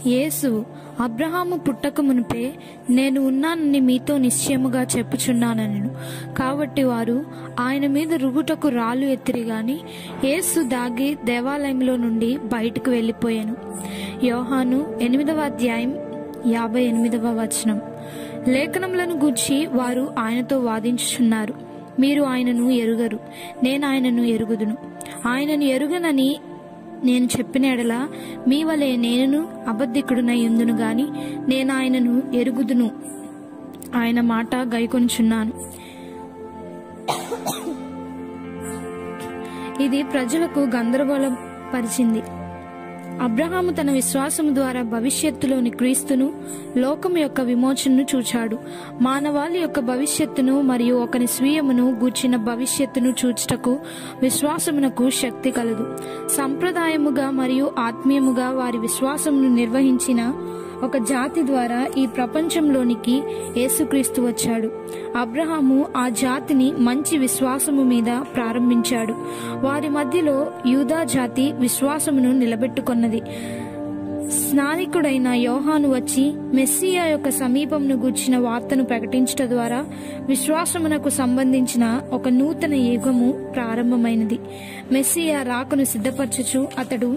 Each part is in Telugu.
యేసు అబ్రహాము పుట్టక మునిపే నేను ఉన్నానని మీతో నిశ్చయముగా చెప్పుచున్నానను కాబట్టి వారు ఆయన మీద రుగుటకు రాళ్ళు ఎత్తిరి గాని యేసు దాగి దేవాలయంలో నుండి బయటకు వెళ్ళిపోయాను యోహాను ఎనిమిదవ అధ్యాయం యాభై ఎనిమిదవ వచనం లేఖనములను గూర్చి వారు ఆయనతో వాదించుచున్నారు మీరు ఆయనను ఎరుగరు నేను ఆయనను ఎరుగుదును ఆయనను ఎరుగనని నేను చెప్పిన ఎడల మీ వలె నేను అబద్ధికుడునై ఉందును గాని నేను ఆయనను ఎరుగుదును ఆయన మాట గైకొనుచున్నాను ఇది ప్రజలకు గందరగోళం పరిచింది అబ్రహాము తన విశ్వాసము ద్వారా భవిష్యత్తులోని క్రీస్తును లోకం యొక్క విమోచనను చూచాడు మానవాళి యొక్క భవిష్యత్తును మరియు ఒకని స్వీయమును గూర్చిన భవిష్యత్తును చూచుటకు విశ్వాసమునకు శక్తి కలదు సంప్రదాయముగా మరియు ఆత్మీయముగా వారి విశ్వాసమును నిర్వహించిన ఒక జాతి ద్వారా ఈ ప్రపంచంలోనికి యేసుక్రీస్తు వచ్చాడు అబ్రహాము ఆ జాతిని మంచి విశ్వాసము మీద ప్రారంభించాడు వారి మధ్యలో యూదా జాతి విశ్వాసమును నిలబెట్టుకొన్నది స్నానికుడైన యోహాను వచ్చి మెస్సియా యొక్క సమీపమును గూర్చిన వార్తను ప్రకటించట ద్వారా విశ్వాసమునకు సంబంధించిన ఒక నూతన యుగము ప్రారంభమైనది మెస్సియా రాకను సిద్ధపరచుచు అతడు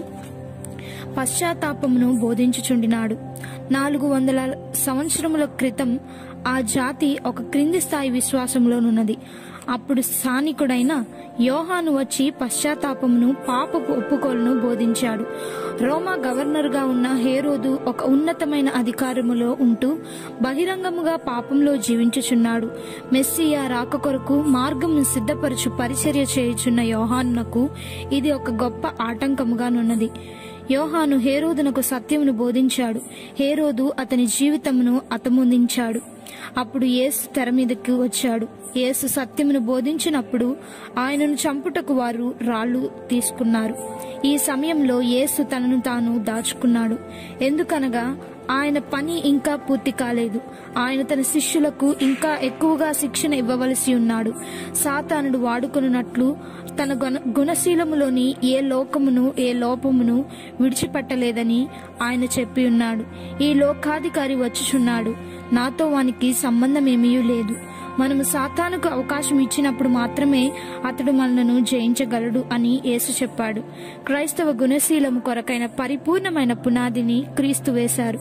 పశ్చాత్తాపమును బోధించుచుండినాడు నాలుగు వందల సంవత్సరముల క్రితం ఆ జాతి ఒక క్రింది స్థాయి విశ్వాసంలోనున్నది అప్పుడు స్థానికుడైన యోహాను వచ్చి పశ్చాత్తాపమును పాపపు ఒప్పుకోలను బోధించాడు రోమా గవర్నర్గా ఉన్న హేరోదు ఒక ఉన్నతమైన అధికారములో ఉంటూ బహిరంగముగా పాపంలో జీవించుచున్నాడు మెస్సియా రాక కొరకు మార్గమును సిద్ధపరచు పరిచర్య చేయుచున్న యోహానునకు ఇది ఒక గొప్ప ఆటంకముగానున్నది యోహాను హేరోదునకు సత్యమును బోధించాడు హేరోదు అతని జీవితమును అతముందించాడు అప్పుడు యేసు తెర మీదకి వచ్చాడు యేసు సత్యమును బోధించినప్పుడు ఆయనను చంపుటకు వారు రాళ్లు తీసుకున్నారు ఈ సమయంలో యేసు తనను తాను దాచుకున్నాడు ఎందుకనగా ఆయన పని ఇంకా పూర్తి కాలేదు ఆయన తన శిష్యులకు ఇంకా ఎక్కువగా శిక్షణ ఇవ్వవలసి ఉన్నాడు సాతానుడు వాడుకొనున్నట్లు తన గుణ గుణశీలములోని ఏ లోకమును ఏ లోపమును విడిచిపెట్టలేదని ఆయన చెప్పి ఉన్నాడు ఈ లోకాధికారి వచ్చుచున్నాడు నాతో వానికి సంబంధమేమీ లేదు మనము సాతానుకు అవకాశం ఇచ్చినప్పుడు మాత్రమే అతడు మనలను జయించగలడు అని యేసు చెప్పాడు క్రైస్తవ గుణశీలము కొరకైన పరిపూర్ణమైన పునాదిని క్రీస్తు వేశారు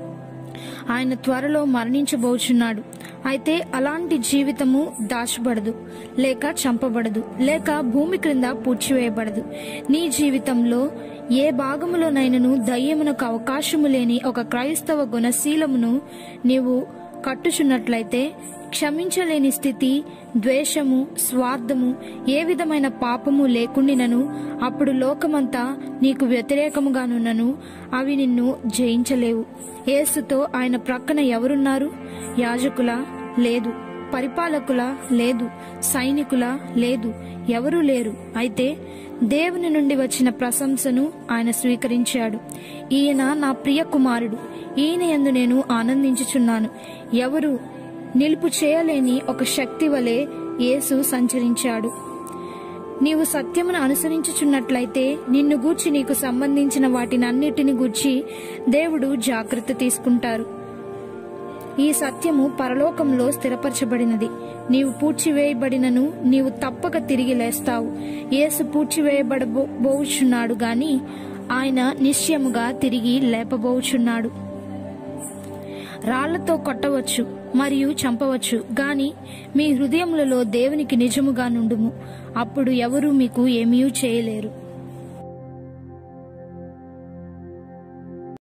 ఆయన త్వరలో మరణించబోచున్నాడు అయితే అలాంటి జీవితము దాచబడదు లేక చంపబడదు లేక భూమి క్రింద పూడ్చివేయబడదు నీ జీవితంలో ఏ భాగములోనైనను దయ్యమునకు అవకాశము లేని ఒక క్రైస్తవ గుణశీలమును నీవు కట్టుచున్నట్లయితే క్షమించలేని స్థితి ద్వేషము స్వార్థము ఏ విధమైన పాపము లేకుండినను అప్పుడు లోకమంతా నీకు వ్యతిరేకముగానున్నను అవి నిన్ను జయించలేవు యేసుతో ఆయన ప్రక్కన ఎవరున్నారు యాజకుల లేదు పరిపాలకుల లేదు సైనికుల లేదు ఎవరూ లేరు అయితే దేవుని నుండి వచ్చిన ప్రశంసను ఆయన స్వీకరించాడు ఈయన నా ప్రియ కుమారుడు ఈయన యందు నేను ఆనందించుచున్నాను ఎవరు నిలుపు చేయలేని ఒక శక్తి వలె యేసు సంచరించాడు నీవు సత్యమును అనుసరించుచున్నట్లయితే నిన్ను గూర్చి నీకు సంబంధించిన వాటినన్నిటిని గూర్చి దేవుడు జాగ్రత్త తీసుకుంటారు ఈ సత్యము పరలోకంలో స్థిరపరచబడినది నీవు పూడ్చివేయబడినను నీవు తప్పక తిరిగి లేస్తావు యేసు పూడ్చివేయబడబోచున్నాడు గాని ఆయన నిశ్చయముగా తిరిగి లేపబోచున్నాడు రాళ్లతో కొట్టవచ్చు మరియు చంపవచ్చు గాని మీ హృదయములలో దేవునికి నిజముగా నుండుము అప్పుడు ఎవరూ మీకు ఏమీ చేయలేరు